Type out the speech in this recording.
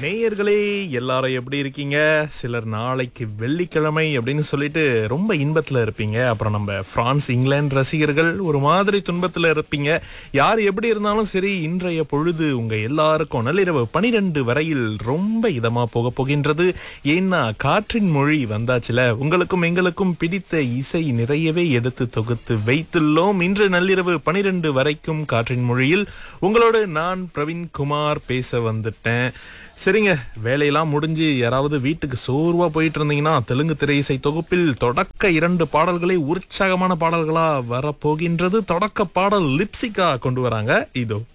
நேயர்களே எல்லாரும் எப்படி இருக்கீங்க சிலர் நாளைக்கு வெள்ளிக்கிழமை அப்படின்னு சொல்லிட்டு ரொம்ப இன்பத்துல இருப்பீங்க அப்புறம் நம்ம பிரான்ஸ் இங்கிலாந்து ரசிகர்கள் ஒரு மாதிரி துன்பத்துல இருப்பீங்க யார் எப்படி இருந்தாலும் சரி இன்றைய பொழுது உங்க எல்லாருக்கும் நள்ளிரவு பனிரெண்டு வரையில் ரொம்ப இதமா போக போகின்றது ஏன்னா காற்றின் மொழி வந்தாச்சுல உங்களுக்கும் எங்களுக்கும் பிடித்த இசை நிறையவே எடுத்து தொகுத்து வைத்துள்ளோம் இன்று நள்ளிரவு பனிரெண்டு வரைக்கும் காற்றின் மொழியில் உங்களோடு நான் பிரவீன் குமார் பேச வந்துட்டேன் சரிங்க வேலையெல்லாம் முடிஞ்சு யாராவது வீட்டுக்கு சோர்வா போயிட்டு இருந்தீங்கன்னா தெலுங்கு திரை இசை தொகுப்பில் தொடக்க இரண்டு பாடல்களே உற்சாகமான பாடல்களா வரப்போகின்றது தொடக்க பாடல் லிப்சிகா கொண்டு வராங்க இதோ